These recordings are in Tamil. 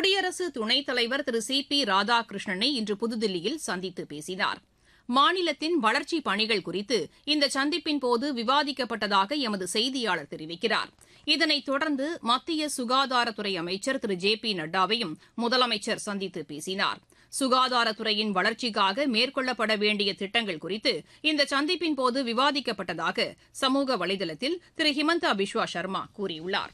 குடியரசு துணைத் தலைவர் திரு சி பி ராதாகிருஷ்ணனை இன்று புதுதில்லியில் சந்தித்து பேசினார் மாநிலத்தின் வளர்ச்சிப் பணிகள் குறித்து இந்த சந்திப்பின் போது விவாதிக்கப்பட்டதாக எமது செய்தியாளர் தெரிவிக்கிறார் இதனைத் தொடர்ந்து மத்திய சுகாதாரத்துறை அமைச்சர் திரு ஜே பி நட்டாவையும் முதலமைச்சர் சந்தித்து பேசினார் சுகாதாரத்துறையின் வளர்ச்சிக்காக மேற்கொள்ளப்பட வேண்டிய திட்டங்கள் குறித்து இந்த சந்திப்பின் போது விவாதிக்கப்பட்டதாக சமூக வலைதளத்தில் திரு ஹிமந்தா பிஸ்வா சர்மா கூறியுள்ளார்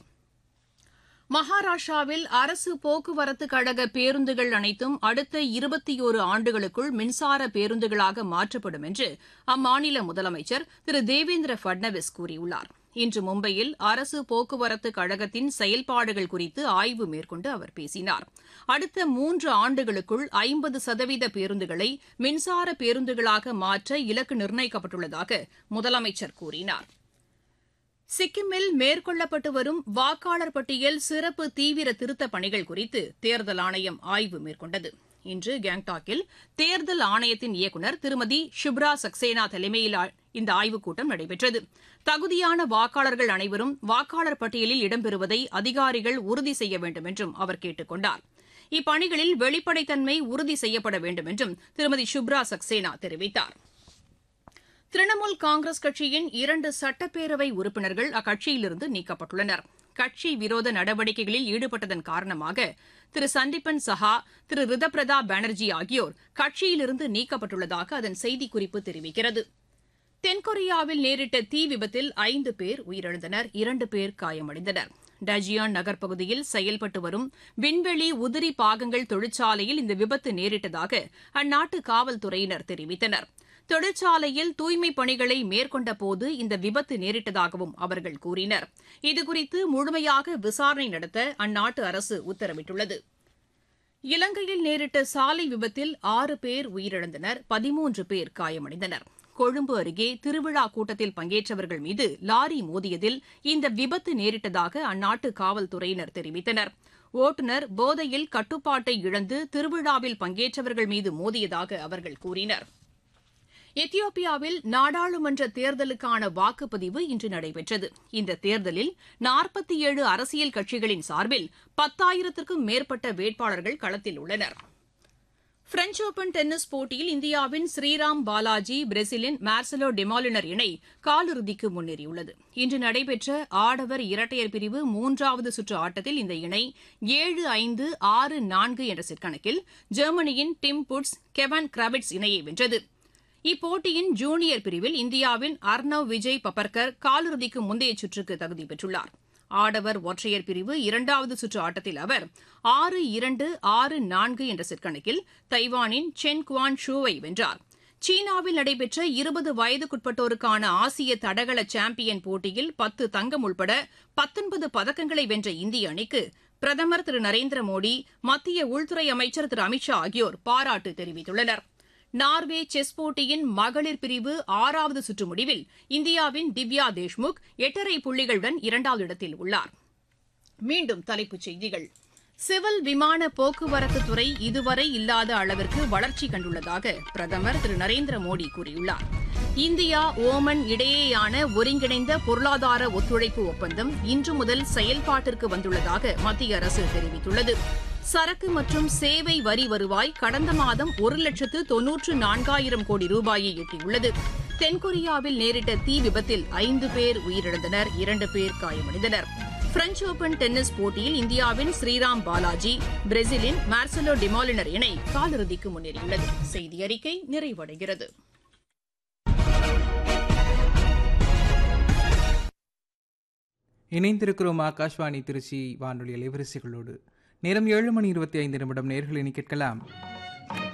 மகாராஷ்டிராவில் அரசு போக்குவரத்து கழக பேருந்துகள் அனைத்தும் அடுத்த இருபத்தியோரு ஆண்டுகளுக்குள் மின்சார பேருந்துகளாக மாற்றப்படும் என்று அம்மாநில முதலமைச்சர் திரு தேவேந்திர பட்னவிஸ் கூறியுள்ளார் இன்று மும்பையில் அரசு போக்குவரத்து கழகத்தின் செயல்பாடுகள் குறித்து ஆய்வு மேற்கொண்டு அவர் பேசினார் அடுத்த மூன்று ஆண்டுகளுக்குள் ஐம்பது சதவீத பேருந்துகளை மின்சார பேருந்துகளாக மாற்ற இலக்கு நிர்ணயிக்கப்பட்டுள்ளதாக முதலமைச்சர் கூறினார் சிக்கிமில் மேற்கொள்ளப்பட்டு வரும் வாக்காளர் பட்டியல் சிறப்பு தீவிர திருத்தப் பணிகள் குறித்து தேர்தல் ஆணையம் ஆய்வு மேற்கொண்டது இன்று கேங்டாக்கில் தேர்தல் ஆணையத்தின் இயக்குநர் திருமதி ஷிப்ரா சக்சேனா தலைமையில் இந்த ஆய்வுக் கூட்டம் நடைபெற்றது தகுதியான வாக்காளர்கள் அனைவரும் வாக்காளர் பட்டியலில் இடம்பெறுவதை அதிகாரிகள் உறுதி செய்ய வேண்டும் என்றும் அவர் கேட்டுக் கொண்டார் இப்பணிகளில் வெளிப்படைத்தன்மை உறுதி செய்யப்பட வேண்டும் என்றும் திருமதி ஷிப்ரா சக்சேனா தெரிவித்தாா் திரிணாமுல் காங்கிரஸ் கட்சியின் இரண்டு சட்டப்பேரவை உறுப்பினர்கள் அக்கட்சியிலிருந்து நீக்கப்பட்டுள்ளனர் கட்சி விரோத நடவடிக்கைகளில் ஈடுபட்டதன் காரணமாக திரு சந்தீபன் சஹா திரு ரிதபிரதா பானர்ஜி ஆகியோர் கட்சியிலிருந்து நீக்கப்பட்டுள்ளதாக அதன் செய்திக்குறிப்பு தெரிவிக்கிறது தென்கொரியாவில் நேரிட்ட தீ விபத்தில் ஐந்து பேர் உயிரிழந்தனர் இரண்டு பேர் காயமடைந்தனர் டஜியான் நகர் பகுதியில் செயல்பட்டு வரும் விண்வெளி உதிரி பாகங்கள் தொழிற்சாலையில் இந்த விபத்து நேரிட்டதாக அந்நாட்டு காவல்துறையினர் தெரிவித்தனர் தொழிற்சாலையில் தூய்மைப் பணிகளை மேற்கொண்டபோது இந்த விபத்து நேரிட்டதாகவும் அவர்கள் கூறினர் இதுகுறித்து முழுமையாக விசாரணை நடத்த அந்நாட்டு அரசு உத்தரவிட்டுள்ளது இலங்கையில் நேரிட்ட சாலை விபத்தில் ஆறு பேர் உயிரிழந்தனர் பதிமூன்று பேர் காயமடைந்தனர் கொழும்பு அருகே திருவிழா கூட்டத்தில் பங்கேற்றவர்கள் மீது லாரி மோதியதில் இந்த விபத்து நேரிட்டதாக அந்நாட்டு காவல்துறையினர் தெரிவித்தனர் ஓட்டுநர் போதையில் கட்டுப்பாட்டை இழந்து திருவிழாவில் பங்கேற்றவர்கள் மீது மோதியதாக அவர்கள் கூறினர் எத்தியோப்பியாவில் நாடாளுமன்ற தேர்தலுக்கான வாக்குப்பதிவு இன்று நடைபெற்றது இந்த தேர்தலில் நாற்பத்தி ஏழு அரசியல் கட்சிகளின் சார்பில் பத்தாயிரத்திற்கும் மேற்பட்ட வேட்பாளர்கள் களத்தில் உள்ளனர் பிரெஞ்ச் ஓபன் டென்னிஸ் போட்டியில் இந்தியாவின் ஸ்ரீராம் பாலாஜி பிரேசிலின் மார்சலோ டெமாலினர் இணை காலிறுதிக்கு முன்னேறியுள்ளது இன்று நடைபெற்ற ஆடவர் இரட்டையர் பிரிவு மூன்றாவது சுற்று ஆட்டத்தில் இந்த இணை ஏழு ஐந்து ஆறு நான்கு என்ற செட் கணக்கில் ஜெர்மனியின் டிம் புட்ஸ் கெவன் கிராவிட்ஸ் இணையை வென்றது இப்போட்டியின் ஜூனியர் பிரிவில் இந்தியாவின் அர்ணவ் விஜய் பப்பர்கர் காலிறுதிக்கு முந்தைய சுற்றுக்கு தகுதி பெற்றுள்ளார் ஆடவர் ஒற்றையர் பிரிவு இரண்டாவது சுற்று ஆட்டத்தில் அவர் ஆறு இரண்டு ஆறு நான்கு என்ற செட் கணக்கில் தைவானின் சென் குவான் ஷூவை வென்றார் சீனாவில் நடைபெற்ற இருபது வயதுக்குட்பட்டோருக்கான ஆசிய தடகள சாம்பியன் போட்டியில் பத்து தங்கம் உள்பட பத்தொன்பது பதக்கங்களை வென்ற இந்திய அணிக்கு பிரதமர் திரு நரேந்திர மோடி மத்திய உள்துறை அமைச்சர் திரு அமித் ஷா ஆகியோர் பாராட்டு தெரிவித்துள்ளனர் நார்வே செஸ் போட்டியின் மகளிர் பிரிவு ஆறாவது சுற்று முடிவில் இந்தியாவின் திவ்யா தேஷ்முக் எட்டரை புள்ளிகளுடன் இரண்டாவது இடத்தில் உள்ளார் மீண்டும் தலைப்புச் செய்திகள் சிவில் விமான போக்குவரத்து துறை இதுவரை இல்லாத அளவிற்கு வளர்ச்சி கண்டுள்ளதாக பிரதமர் திரு நரேந்திர மோடி கூறியுள்ளார் இந்தியா ஓமன் இடையேயான ஒருங்கிணைந்த பொருளாதார ஒத்துழைப்பு ஒப்பந்தம் இன்று முதல் செயல்பாட்டிற்கு வந்துள்ளதாக மத்திய அரசு தெரிவித்துள்ளது சரக்கு மற்றும் சேவை வரி வருவாய் கடந்த மாதம் ஒரு லட்சத்து தொன்னூற்று நான்காயிரம் கோடி ரூபாயை எட்டியுள்ளது தென்கொரியாவில் நேரிட்ட தீ விபத்தில் ஐந்து பேர் உயிரிழந்தனர் இரண்டு பேர் காயமடைந்தனர் பிரெஞ்ச் ஓபன் டென்னிஸ் போட்டியில் இந்தியாவின் ஸ்ரீராம் பாலாஜி பிரேசிலின் மார்சலோ டிமாலினர் இணை காலிறுதிக்கு முன்னேறியுள்ளது செய்தி அறிக்கை நிறைவடைகிறது இணைந்திருக்கிறோம் ஆகாஷ்வாணி திருச்சி வானொலி அலைவரிசைகளோடு நேரம் ஏழு மணி இருபத்தி ஐந்து நிமிடம் நேர்களை கேட்கலாம்